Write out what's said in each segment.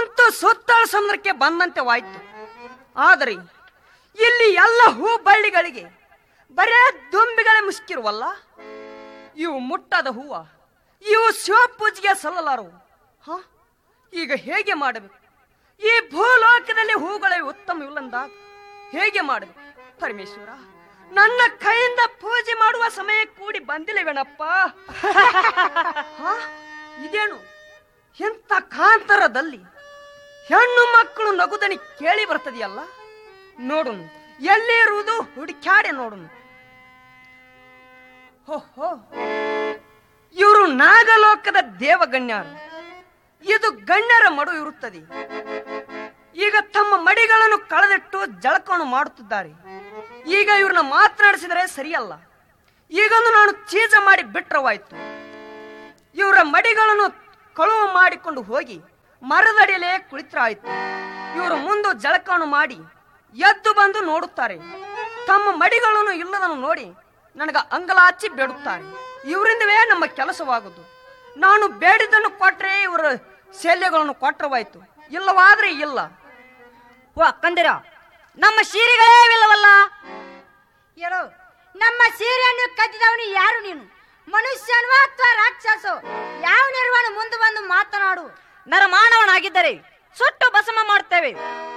ಅಂತೂ ಸುತ್ತಳ ಸಮುದ್ರಕ್ಕೆ ಬಂದಂತೆ ವಾಯ್ತು ಆದರೆ ಇಲ್ಲಿ ಎಲ್ಲ ಹೂ ಬಳ್ಳಿಗಳಿಗೆ ಬರೇ ದುಂಬಿಗಳೇ ಮುಸ್ಕಿರುವಲ್ಲ ಇವು ಮುಟ್ಟದ ಹೂವ ಇವು ಶಿವಪೂಜೆಗೆ ಸಲ್ಲಲಾರವು ಹ ಈಗ ಹೇಗೆ ಮಾಡಬೇಕು ಈ ಭೂಲೋಕದಲ್ಲಿ ಹೂಗಳೇ ಉತ್ತಮವಿಲ್ಲಂದಾಗ ಹೇಗೆ ಮಾಡಬೇಕು ಪರಮೇಶ್ವರ ನನ್ನ ಕೈಯಿಂದ ಪೂಜೆ ಮಾಡುವ ಸಮಯ ಕೂಡಿ ಬಂದಿಲ್ಲವೇನಪ್ಪ ಹ? ಇದೇನು ಎಂಥ ಕಾಂತರದಲ್ಲಿ ಹೆಣ್ಣು ಮಕ್ಕಳು ನಗುದನಿ ಕೇಳಿ ಬರ್ತದೆಯಲ್ಲ ನೋಡು ಎಲ್ಲಿ ಇರುವುದು ಹುಡುಕ್ಯಾಡೆ ನೋಡು ಹೋ ಹೋ ಇವರು ನಾಗಲೋಕದ ದೇವಗಣ್ಯರು ಇದು ಗಣ್ಯರ ಮಡು ಇರುತ್ತದೆ ಈಗ ತಮ್ಮ ಮಡಿಗಳನ್ನು ಕಳೆದಿಟ್ಟು ಜಳಕವನ್ನು ಮಾಡುತ್ತಿದ್ದಾರೆ ಈಗ ಇವ್ರನ್ನ ಮಾತನಾಡಿಸಿದರೆ ಸರಿಯಲ್ಲ ಈಗೊಂದು ನಾನು ಚೀಜ ಮಾಡಿ ಬಿಟ್ರವಾಯ್ತು ಇವರ ಮಡಿಗಳನ್ನು ಕಳುವು ಮಾಡಿಕೊಂಡು ಹೋಗಿ ಮರದಡಿಯಲ್ಲೇ ಕುಳಿತರಾಯಿತು ಇವರು ಮುಂದೆ ಜಳಕವನ್ನು ಮಾಡಿ ಎದ್ದು ಬಂದು ನೋಡುತ್ತಾರೆ ತಮ್ಮ ಮಡಿಗಳನ್ನು ಇಲ್ಲದನ್ನು ನೋಡಿ ನನಗ ಅಂಗಲಾಚಿ ಬೇಡುತ್ತಾರೆ ಇವರಿಂದವೇ ನಮ್ಮ ಕೆಲಸವಾಗುದು ನಾನು ಬೇಡಿದ್ದನ್ನು ಕೊಟ್ರೆ ಇವರ ಶಲ್ಯಗಳನ್ನು ಕೊಟ್ಟರವಾಯ್ತು ಇಲ್ಲವಾದ್ರೆ ಇಲ್ಲ ಓ ಅಕ್ಕಂದಿರ ನಮ್ಮ ಸೀರೆಗಳೇ ಇಲ್ಲವಲ್ಲ ಹೇಳು ನಮ್ಮ ಸೀರೆಯನ್ನು ಕದ್ದಿದವನು ಯಾರು ನೀನು ಮನುಷ್ಯನೋ ಅಥವಾ ರಾಕ್ಷಸೋ ಯಾವ ನಿರ್ವಹಣೆ ಮುಂದೆ ಬಂದು ಮಾತನಾಡು ನರಮಾನವನಾಗಿದ್ದರೆ ಸುಟ್ಟು ಭಸ್ಮ ಮಾಡ್ತೇವೆ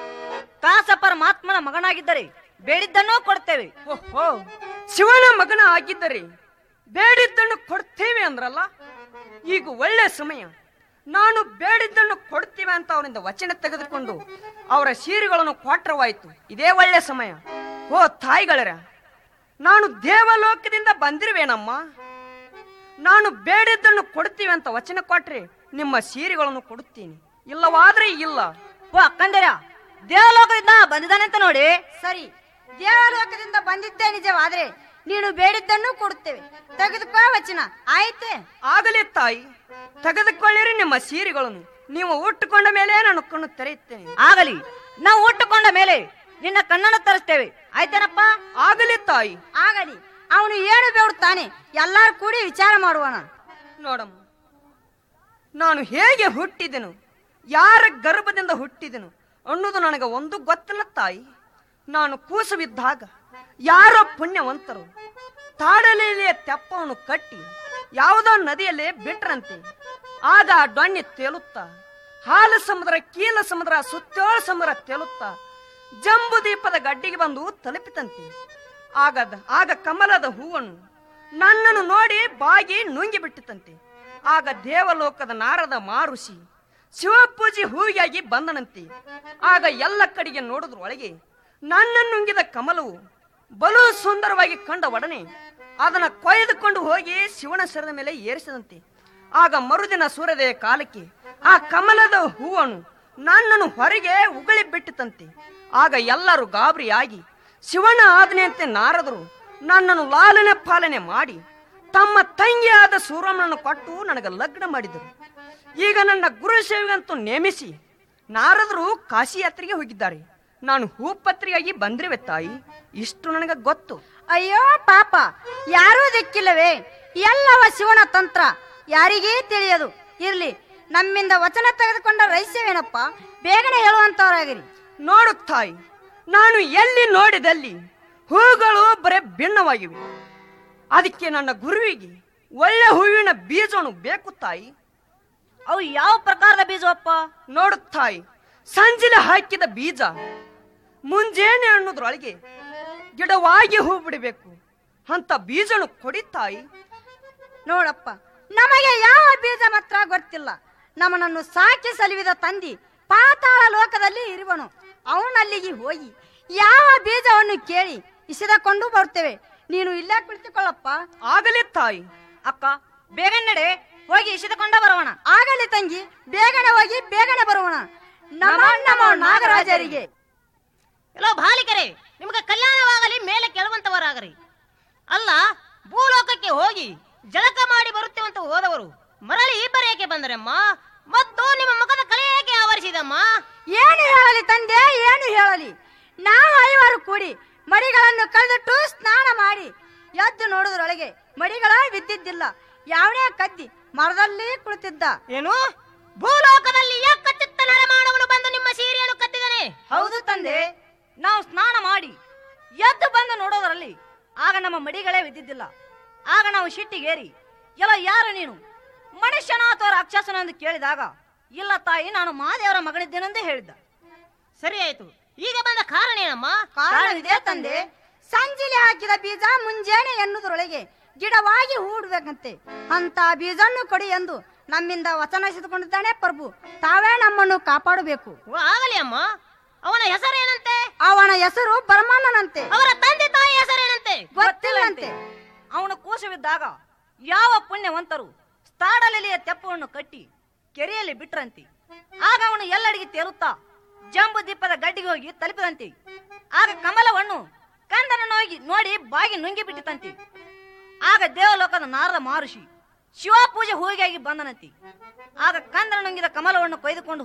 ದಾಸ ಪರಮಾತ್ಮನ ಮಗನಾಗಿದ್ದರೆ ಬೇಡಿದ್ದನ್ನೂ ಕೊಡ್ತೇವೆ ಓಹೋ ಶಿವನ ಮಗನ ಆಗಿದ್ದರೆ ಬೇಡಿದ್ದನ್ನು ಕೊಡ್ತೇವೆ ಅಂದ್ರಲ್ಲ ಈಗ ಒಳ್ಳೆ ಸಮಯ ನಾನು ಬೇಡಿದ್ದನ್ನು ಕೊಡ್ತೇವೆ ಅಂತ ಅವರಿಂದ ವಚನ ತೆಗೆದುಕೊಂಡು ಅವರ ಸೀರೆಗಳನ್ನು ಕೊಟ್ರವಾಯ್ತು ಇದೇ ಒಳ್ಳೆ ಸಮಯ ಓ ತಾಯಿಗಳರ ನಾನು ದೇವಲೋಕದಿಂದ ಬಂದಿರುವೇನಮ್ಮ ನಾನು ಬೇಡಿದ್ದನ್ನು ಕೊಡ್ತೀವಿ ಅಂತ ವಚನ ಕೊಟ್ರೆ ನಿಮ್ಮ ಸೀರೆಗಳನ್ನು ಕೊಡುತ್ತೀನಿ ಇಲ್ಲವಾದ್ರೆ ಇಲ್ಲ ಓ ಅಕ್ಕಂದಿರ ದೇವಲೋಕದಿಂದ ಬಂದಿದ್ದಾನೆ ಅಂತ ನೋಡಿ ಸರಿ ದೇವಲೋಕದಿಂದ ಬಂದಿದ್ದೇ ನಿಜವಾದ್ರೆ ನೀನು ಬೇಡಿದ್ದನ್ನು ಕೊಡುತ್ತೇವೆ ತೆಗೆದುಕೋ ವಚನ ಆಯ್ತೆ ಆಗಲೇ ತಾಯಿ ತೆಗೆದುಕೊಳ್ಳಿರಿ ನಿಮ್ಮ ಸೀರೆಗಳನ್ನು ನೀವು ಉಟ್ಟುಕೊಂಡ ಮೇಲೆ ನಾನು ಕಣ್ಣು ತೆರೆಯುತ್ತೇನೆ ಆಗಲಿ ನಾವು ಉಟ್ಟುಕೊಂಡ ಮೇಲೆ ನಿನ್ನ ಕಣ್ಣನ್ನು ತರಿಸ್ತೇವೆ ಆಯ್ತೇನಪ್ಪ ಆಗಲೇ ತಾಯಿ ಆಗಲಿ ಅವನು ಏನು ಬೇಡುತ್ತಾನೆ ಎಲ್ಲರೂ ಕೂಡಿ ವಿಚಾರ ಮಾಡುವಣ ನೋಡಮ್ಮ ನಾನು ಹೇಗೆ ಹುಟ್ಟಿದೆನು ಯಾರ ಗರ್ಭದಿಂದ ಹುಟ್ಟಿದೆನು ಅನ್ನೋದು ನನಗೆ ಒಂದು ಗೊತ್ತಿಲ್ಲ ತಾಯಿ ನಾನು ಕೂಸವಿದ್ದಾಗ ಯಾರೋ ಪುಣ್ಯವಂತರು ತಾಡಲೆಲೆಯ ತೆಪ್ಪವನ್ನು ಕಟ್ಟಿ ಯಾವುದೋ ನದಿಯಲ್ಲಿ ಬಿಟ್ರಂತೆ ಆಗ ಆ ಡೊಣ್ಣೆ ತೇಲುತ್ತಾ ಹಾಲು ಸಮುದ್ರ ಕೀಲ ಸಮುದ್ರ ಸುತ್ತೋಳ ಸಮುದ್ರ ತೇಲುತ್ತಾ ಜಂಬು ದೀಪದ ಗಡ್ಡಿಗೆ ಬಂದು ತಲುಪಿತಂತೆ ಆಗದ ಆಗ ಕಮಲದ ಹೂವನ್ನು ನನ್ನನ್ನು ನೋಡಿ ಬಾಗಿ ನುಂಗಿ ಬಿಟ್ಟಿತಂತೆ ಆಗ ದೇವಲೋಕದ ನಾರದ ಮಾರುಷಿ ಶಿವಪೂಜೆ ಹೂವಿಯಾಗಿ ಬಂದನಂತೆ ಆಗ ಎಲ್ಲ ಕಡೆಗೆ ನೋಡಿದ್ರೊಳಗೆ ನನ್ನನ್ನು ನುಂಗಿದ ಕಮಲವು ಬಲು ಸುಂದರವಾಗಿ ಕಂಡ ಒಡನೆ ಅದನ್ನ ಕೊಯ್ದುಕೊಂಡು ಹೋಗಿ ಶಿವನ ಸರದ ಮೇಲೆ ಏರಿಸಿದಂತೆ ಆಗ ಮರುದಿನ ಸೂರ್ಯೋದಯ ಕಾಲಕ್ಕೆ ಆ ಕಮಲದ ಹೂವನ್ನು ನನ್ನನ್ನು ಹೊರಗೆ ಉಗುಳಿ ಬಿಟ್ಟಿತಂತೆ ಆಗ ಎಲ್ಲರೂ ಗಾಬರಿಯಾಗಿ ಶಿವನ ಆಜ್ಞೆಯಂತೆ ನಾರದರು ನನ್ನನ್ನು ಲಾಲನೆ ಪಾಲನೆ ಮಾಡಿ ತಮ್ಮ ತಂಗಿಯಾದ ಸೂರಮ್ಮನನ್ನು ಕೊಟ್ಟು ನನಗೆ ಲಗ್ನ ಮಾಡಿದರು ಈಗ ನನ್ನ ಗುರು ಸೇವೆಗಂತೂ ನೇಮಿಸಿ ನಾರದರು ಕಾಶಿ ಯಾತ್ರೆಗೆ ಹೋಗಿದ್ದಾರೆ ನಾನು ಹೂಪತ್ರಿಯಾಗಿ ಬಂದಿರುವೆ ತಾಯಿ ಇಷ್ಟು ನನಗೆ ಗೊತ್ತು ಅಯ್ಯೋ ಪಾಪ ಯಾರೂ ದಿಕ್ಕಿಲ್ಲವೇ ಎಲ್ಲವ ಶಿವನ ತಂತ್ರ ಯಾರಿಗೇ ತಿಳಿಯದು ಇರ್ಲಿ ನಮ್ಮಿಂದ ವಚನ ತೆಗೆದುಕೊಂಡ ರಹಸ್ಯವೇನಪ್ಪ ಬೇಗನೆ ಹೇಳುವಂತವರಾಗಿರಿ ನೋಡು ತಾಯಿ ನಾನು ಎಲ್ಲಿ ನೋಡಿದಲ್ಲಿ ಹೂಗಳು ಬರೇ ಭಿನ್ನವಾಗಿವೆ ಅದಕ್ಕೆ ನನ್ನ ಗುರುವಿಗೆ ಒಳ್ಳೆ ಹೂವಿನ ಬೀಜವನ್ನು ಬೇಕು ತಾಯಿ ಅವು ಯಾವ ಪ್ರಕಾರದ ಬೀಜವಪ್ಪ ನೋಡು ತಾಯಿ ಸಂಜಿಲೆ ಹಾಕಿದ ಬೀಜ ಮುಂಜಾನೆ ಅನ್ನೋದ್ರೊಳಗೆ ಗಿಡವಾಗಿ ಹೂ ಬಿಡಬೇಕು ಅಂತ ಬೀಜನು ಕೊಡಿ ತಾಯಿ ನೋಡಪ್ಪ ನಮಗೆ ಯಾವ ಬೀಜ ಮಾತ್ರ ಗೊತ್ತಿಲ್ಲ ನಮ್ಮನನ್ನು ಸಾಕಿ ಸಲುವಿದ ತಂದಿ ಪಾತಾಳ ಲೋಕದಲ್ಲಿ ಇರುವನು ಅವನಲ್ಲಿಗೆ ಹೋಗಿ ಯಾವ ಬೀಜವನ್ನು ಕೇಳಿ ಇಸಿದಕೊಂಡು ಬರ್ತೇವೆ ನೀನು ಇಲ್ಲೇ ಕುಳಿತುಕೊಳ್ಳಪ್ಪ ಆಗಲೇ ತಾಯಿ ಅಕ್ಕ ಬೇಗ ನಡೆ ಹೋಗಿ ಇಸಿದುಕೊಂಡ ಬರೋಣ ಆಗಲಿ ತಂಗಿ ಬೇಗನೆ ಹೋಗಿ ಬೇಗನೆ ಬರುವಣ ನಮ ನಮೋ ನಾಗರಾಜರಿಗೆ ಎಲ್ಲೋ ಬಾಲಿಕರೇ ನಿಮಗೆ ಕಲ್ಯಾಣವಾಗಲಿ ಮೇಲೆ ಕೇಳುವಂತವರಾಗರಿ ಅಲ್ಲ ಭೂಲೋಕಕ್ಕೆ ಹೋಗಿ ಜಳಕ ಮಾಡಿ ಬರುತ್ತೇವಂತ ಹೋದವರು ಮರಳಿ ಇಬ್ಬರು ಏಕೆ ಬಂದರಮ್ಮ ಮತ್ತು ನಿಮ್ಮ ಮುಖದ ಕಲೆ ಏಕೆ ಆವರಿಸಿದಮ್ಮ ಏನು ಹೇಳಲಿ ತಂದೆ ಏನು ಹೇಳಲಿ ನಾವು ಐವರು ಕೂಡಿ ಮಡಿಗಳನ್ನು ಕಳೆದಿಟ್ಟು ಸ್ನಾನ ಮಾಡಿ ಎದ್ದು ನೋಡುವುದರೊಳಗೆ ಮಡಿಗಳ ಬಿದ್ದಿದ್ದಿಲ್ಲ ಯಾವನೇ ಕದ್ದಿ ಮರದಲ್ಲಿ ಕುಳಿತಿದ್ದ ಏನು ಭೂಲೋಕದಲ್ಲಿ ಏಕಚಿತ್ತ ನರಮಾನವನು ಇದ್ದಿದ್ದಿಲ್ಲ ಆಗ ನಾವು ಶಿಟ್ಟಿಗೇರಿ ಎಲ್ಲ ಯಾರು ನೀನು ಮನುಷ್ಯನ ಅಥವಾ ರಾಕ್ಷಸನ ಎಂದು ಕೇಳಿದಾಗ ಇಲ್ಲ ತಾಯಿ ನಾನು ಮಾದೇವರ ಮಗನಿದ್ದೇನೆಂದೇ ಹೇಳಿದ್ದ ಸರಿ ಆಯ್ತು ಈಗ ಬಂದ ಕಾರಣ ಏನಮ್ಮ ಕಾರಣವಿದೆ ತಂದೆ ಸಂಜಿಲಿ ಹಾಕಿದ ಬೀಜ ಮುಂಜಾನೆ ಎನ್ನುವುದರೊಳಗೆ ಗಿಡವಾಗಿ ಹೂಡ್ಬೇಕಂತೆ ಅಂತ ಬೀಜನ್ನು ಕೊಡಿ ಎಂದು ನಮ್ಮಿಂದ ವಚನಿಸಿದುಕೊಂಡಿದ್ದಾನೆ ಪ್ರಭು ತಾವೇ ನಮ್ಮನ್ನು ಕಾಪಾಡಬೇಕು ಓ, ಆಗಲಿ ಅಮ್ಮ ಅವನ ಹೆಸರೇನಂತೆ ಅವನ ಹೆಸರು ಬ್ರಹ್ಮಣ್ಣನಂತೆ ಅವರ ತಂದೆ ತಾಯಿ ಹೆಸರೇನಂತೆ ಗೊತ್ತಿಲ್ಲಂತೆ ಅವನು ಕೋಶವಿದ್ದಾಗ ಯಾವ ಪುಣ್ಯವಂತರು ಸ್ಥಾಡಲಿಲಿಯ ತೆಪ್ಪವನ್ನು ಕಟ್ಟಿ ಕೆರೆಯಲ್ಲಿ ಬಿಟ್ರಂತೆ ಆಗ ಅವನು ಎಲ್ಲಡಿಗೆ ತೇಲುತ್ತಾ ಜಂಬು ದೀಪದ ಗಡ್ಡಿಗೆ ಹೋಗಿ ತಲುಪಿದಂತೆ ಆಗ ಕಮಲವನ್ನು ಕಂದನನ್ನು ಹೋಗಿ ನೋಡಿ ಬಾಗಿ ನುಂಗಿ ಬಿಟ್ಟಿತಂತೆ ಆಗ ದೇವಲೋಕದ ನಾರದ ಮಹರ್ಷಿ ಶಿವ ಪೂಜೆ ಹೋಗಿ ಬಂದನಂತೆ ಆಗ ಕಂದನ ನುಂಗಿದ ಕಮಲವನ್ನು ಕೊಯ್ದುಕೊಂಡು